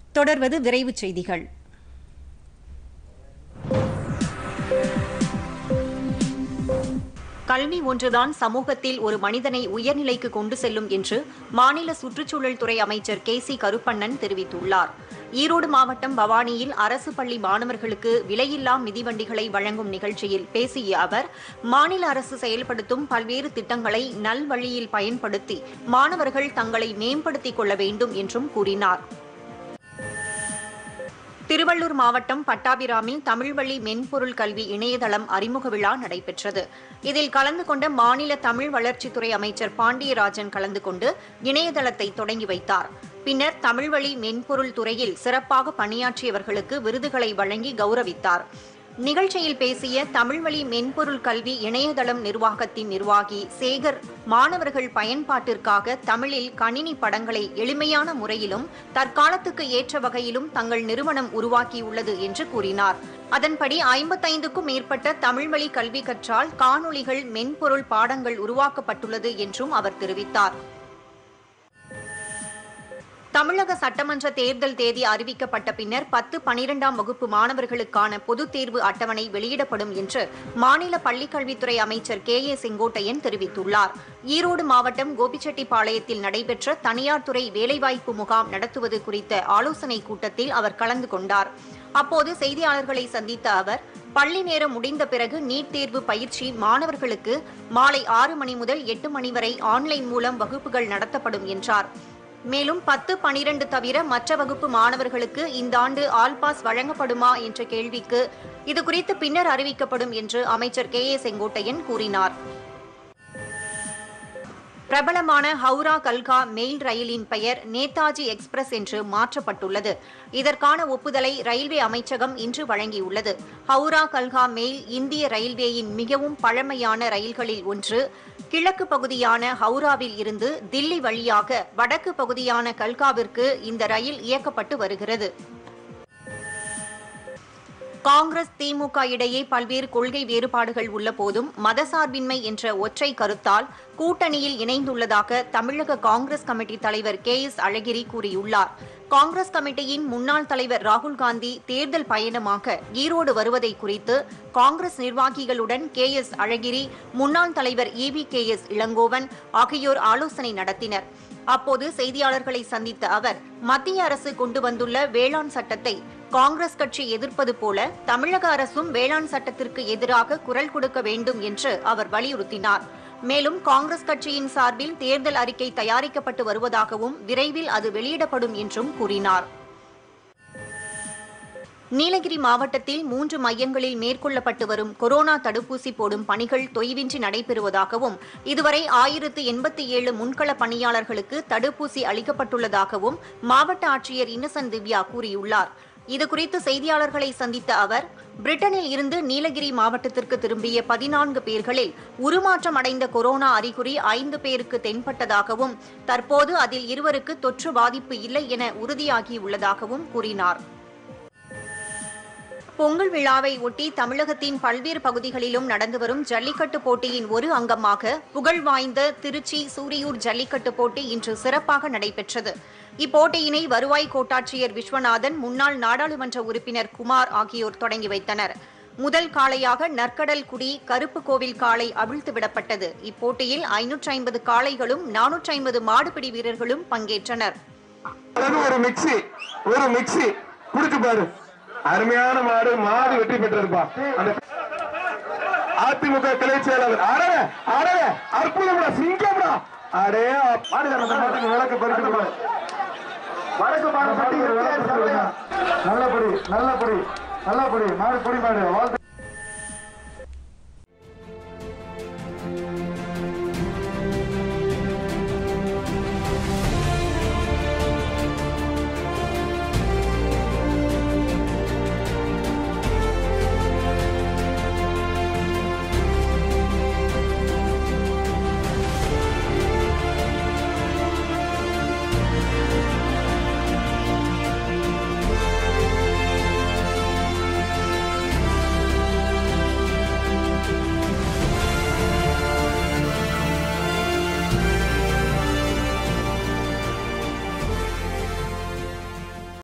தொடர்வது விரைவுச் செய்திகள் கல்வி ஒன்றுதான் சமூகத்தில் ஒரு மனிதனை உயர்நிலைக்கு கொண்டு செல்லும் என்று மாநில சுற்றுச்சூழல் துறை அமைச்சர் கே சி கருப்பண்ணன் தெரிவித்துள்ளார் ஈரோடு மாவட்டம் பவானியில் அரசு பள்ளி மாணவர்களுக்கு விலையில்லா மிதிவண்டிகளை வழங்கும் நிகழ்ச்சியில் பேசிய அவர் மாநில அரசு செயல்படுத்தும் பல்வேறு திட்டங்களை நல்வழியில் பயன்படுத்தி மாணவர்கள் தங்களை மேம்படுத்திக் கொள்ள வேண்டும் என்றும் கூறினார் திருவள்ளூர் மாவட்டம் பட்டாபிராமில் தமிழ்வழி மென்பொருள் கல்வி இணையதளம் அறிமுக விழா நடைபெற்றது இதில் கலந்து கொண்ட மாநில தமிழ் வளர்ச்சித்துறை அமைச்சர் பாண்டியராஜன் கலந்து கொண்டு இணையதளத்தை தொடங்கி வைத்தார் பின்னர் தமிழ்வழி மென்பொருள் துறையில் சிறப்பாக பணியாற்றியவர்களுக்கு விருதுகளை வழங்கி கௌரவித்தார் நிகழ்ச்சியில் பேசிய தமிழ்வழி மென்பொருள் கல்வி இணையதளம் நிர்வாகத்தின் நிர்வாகி சேகர் மாணவர்கள் பயன்பாட்டிற்காக தமிழில் கணினி படங்களை எளிமையான முறையிலும் தற்காலத்துக்கு ஏற்ற வகையிலும் தங்கள் நிறுவனம் உருவாக்கியுள்ளது என்று கூறினார் அதன்படி ஐம்பத்தைந்துக்கும் மேற்பட்ட தமிழ்வழி கல்வி கற்றால் காணொளிகள் மென்பொருள் பாடங்கள் உருவாக்கப்பட்டுள்ளது என்றும் அவர் தெரிவித்தார் தமிழக சட்டமன்ற தேர்தல் தேதி அறிவிக்கப்பட்ட பின்னர் பத்து பனிரெண்டாம் வகுப்பு மாணவர்களுக்கான பொதுத் தேர்வு அட்டவணை வெளியிடப்படும் என்று மாநில பள்ளிக்கல்வித்துறை அமைச்சர் கே ஏ செங்கோட்டையன் தெரிவித்துள்ளார் ஈரோடு மாவட்டம் கோபிச்செட்டிப்பாளையத்தில் நடைபெற்ற தனியார் துறை வேலைவாய்ப்பு முகாம் நடத்துவது குறித்த ஆலோசனைக் கூட்டத்தில் அவர் கலந்து கொண்டார் அப்போது செய்தியாளர்களை சந்தித்த அவர் பள்ளி நேரம் முடிந்த பிறகு நீட் தேர்வு பயிற்சி மாணவர்களுக்கு மாலை ஆறு மணி முதல் எட்டு மணி வரை ஆன்லைன் மூலம் வகுப்புகள் நடத்தப்படும் என்றார் மேலும் பத்து பனிரெண்டு தவிர மற்ற வகுப்பு மாணவர்களுக்கு இந்த ஆண்டு ஆல் பாஸ் வழங்கப்படுமா என்ற கேள்விக்கு இதுகுறித்து பின்னர் அறிவிக்கப்படும் என்று அமைச்சர் கே ஏ செங்கோட்டையன் கூறினார் பிரபலமான ஹவுரா கல்கா மெயில் ரயிலின் பெயர் நேதாஜி எக்ஸ்பிரஸ் என்று மாற்றப்பட்டுள்ளது இதற்கான ஒப்புதலை ரயில்வே அமைச்சகம் இன்று வழங்கியுள்ளது ஹவுரா கல்கா மெயில் இந்திய ரயில்வேயின் மிகவும் பழமையான ரயில்களில் ஒன்று கிழக்கு பகுதியான ஹவுராவில் இருந்து தில்லி வழியாக வடக்கு பகுதியான கல்காவிற்கு இந்த ரயில் இயக்கப்பட்டு வருகிறது காங்கிரஸ் திமுக இடையே பல்வேறு கொள்கை வேறுபாடுகள் உள்ள போதும் மதசார்பின்மை என்ற ஒற்றை கருத்தால் கூட்டணியில் இணைந்துள்ளதாக தமிழக காங்கிரஸ் கமிட்டி தலைவர் கே எஸ் அழகிரி கூறியுள்ளார் காங்கிரஸ் கமிட்டியின் முன்னாள் தலைவர் ராகுல் காந்தி தேர்தல் பயணமாக ஈரோடு வருவதை குறித்து காங்கிரஸ் நிர்வாகிகளுடன் கே எஸ் அழகிரி முன்னாள் தலைவர் இவி கே எஸ் இளங்கோவன் ஆகியோர் ஆலோசனை நடத்தினர் அப்போது செய்தியாளர்களை சந்தித்த அவர் மத்திய அரசு கொண்டு வந்துள்ள வேளாண் சட்டத்தை காங்கிரஸ் கட்சி எதிர்ப்பது போல தமிழக அரசும் வேளாண் சட்டத்திற்கு எதிராக குரல் கொடுக்க வேண்டும் என்று அவர் வலியுறுத்தினார் மேலும் காங்கிரஸ் கட்சியின் சார்பில் தேர்தல் அறிக்கை தயாரிக்கப்பட்டு வருவதாகவும் விரைவில் அது வெளியிடப்படும் என்றும் கூறினார் நீலகிரி மாவட்டத்தில் மூன்று மையங்களில் மேற்கொள்ளப்பட்டு வரும் கொரோனா தடுப்பூசி போடும் பணிகள் தொய்வின்றி நடைபெறுவதாகவும் இதுவரை ஆயிரத்து எண்பத்தி ஏழு முன்கள பணியாளர்களுக்கு தடுப்பூசி அளிக்கப்பட்டுள்ளதாகவும் மாவட்ட ஆட்சியர் இன்னசென்ட் திவ்யா கூறியுள்ளார் இதுகுறித்து செய்தியாளர்களை சந்தித்த அவர் பிரிட்டனில் இருந்து நீலகிரி மாவட்டத்திற்கு திரும்பிய பதினான்கு பேர்களில் உருமாற்றம் அடைந்த கொரோனா அறிகுறி ஐந்து பேருக்கு தென்பட்டதாகவும் தற்போது அதில் இருவருக்கு தொற்று பாதிப்பு இல்லை என உறுதியாகியுள்ளதாகவும் கூறினார் பொங்கல் விழாவை ஒட்டி தமிழகத்தின் பல்வேறு பகுதிகளிலும் நடந்து வரும் ஜல்லிக்கட்டு போட்டியின் ஒரு அங்கமாக புகழ் வாய்ந்த திருச்சி சூரியூர் ஜல்லிக்கட்டு போட்டி இன்று சிறப்பாக நடைபெற்றது இப்போட்டியினை வருவாய் கோட்டாட்சியர் விஸ்வநாதன் முன்னாள் நாடாளுமன்ற உறுப்பினர் குமார் ஆகியோர் தொடங்கி வைத்தனர் முதல் காளையாக நற்கடல் குடி கருப்பு கோவில் காளை அவிழ்த்து விடப்பட்டது இப்போட்டியில் ஐநூற்றி ஐம்பது காளைகளும் நானூற்றி ஐம்பது மாடுபிடி வீரர்களும் பங்கேற்றனர் அதாவது ஒரு மிக்ஸி ஒரு மிக்ஸி குடிச்சு பாரு அருமையான மாடு மாடு வெற்றி பெற்றிருப்பா அந்த அதிமுக கிளை செயலாளர் அடவே அடவே அற்புதம்டா சிங்கம்டா அடே மாடுகார அந்த மாட்டுக்கு விளக்கு பறிக்க வடக்கு மாடு பட்டி நல்லபடி நல்லபடி நல்லபடி மாடு பொடி மாடு வாழ்த்து